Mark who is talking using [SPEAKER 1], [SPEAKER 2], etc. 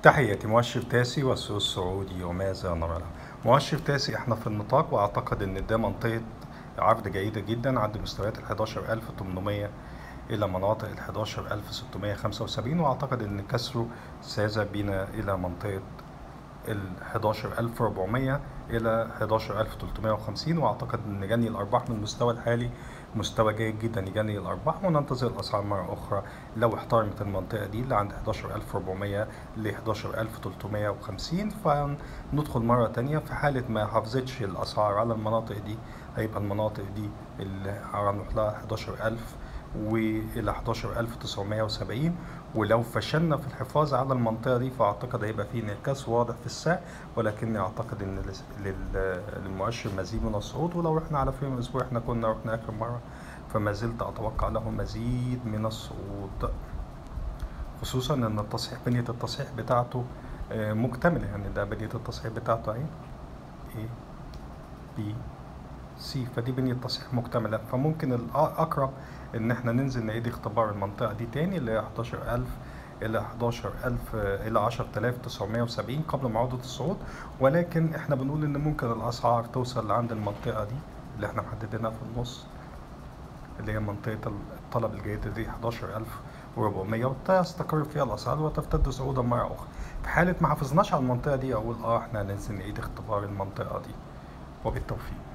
[SPEAKER 1] تحياتي مؤشر تاسي والسوق السعودي وماذا نرى له مؤشر تاسي احنا في النطاق واعتقد ان ده منطقة عرض جيدة جدا عند مستويات ال 11800 الى مناطق ال 11675 واعتقد ان كسره سيذهب بنا الى منطقة ال 11400 الى 11350 واعتقد ان جني الارباح من المستوى الحالي مستوى جيد جدا يجني الارباح وننتظر الاسعار مره اخرى لو احترمت المنطقه دي اللي عند 11400 ل 11350 فندخل مره تانية في حاله ما حافظتش الاسعار على المناطق دي هيبقى المناطق دي اللي هنروح لها 11000 والى 11970 ولو فشلنا في الحفاظ على المنطقه دي فاعتقد هيبقى في انعكاس واضح في السعر ولكني اعتقد ان للمؤشر مزيد من الصعود ولو رحنا على فريم الاسبوع احنا كنا رحنا اخر مره فما زلت اتوقع له مزيد من الصعود خصوصا ان التصحيح بنيه التصحيح بتاعته مكتمله يعني ده بنيه التصحيح بتاعته اهي A B سي فدي بنية تصحيح مكتملة فممكن الأقرب إن إحنا ننزل نعيد اختبار المنطقة دي تاني اللي هي 11000 إلى 11000 إلى 10970 قبل معودة الصعود ولكن إحنا بنقول إن ممكن الأسعار توصل لعند المنطقة دي اللي إحنا محددينها في النص اللي هي منطقة الطلب الجيد دي 11400 وتستقر فيها الأسعار وتفتد صعودا مرة أخرى في حالة ما حافظناش على المنطقة دي أقول آه إحنا هننزل نعيد اختبار المنطقة دي وبالتوفيق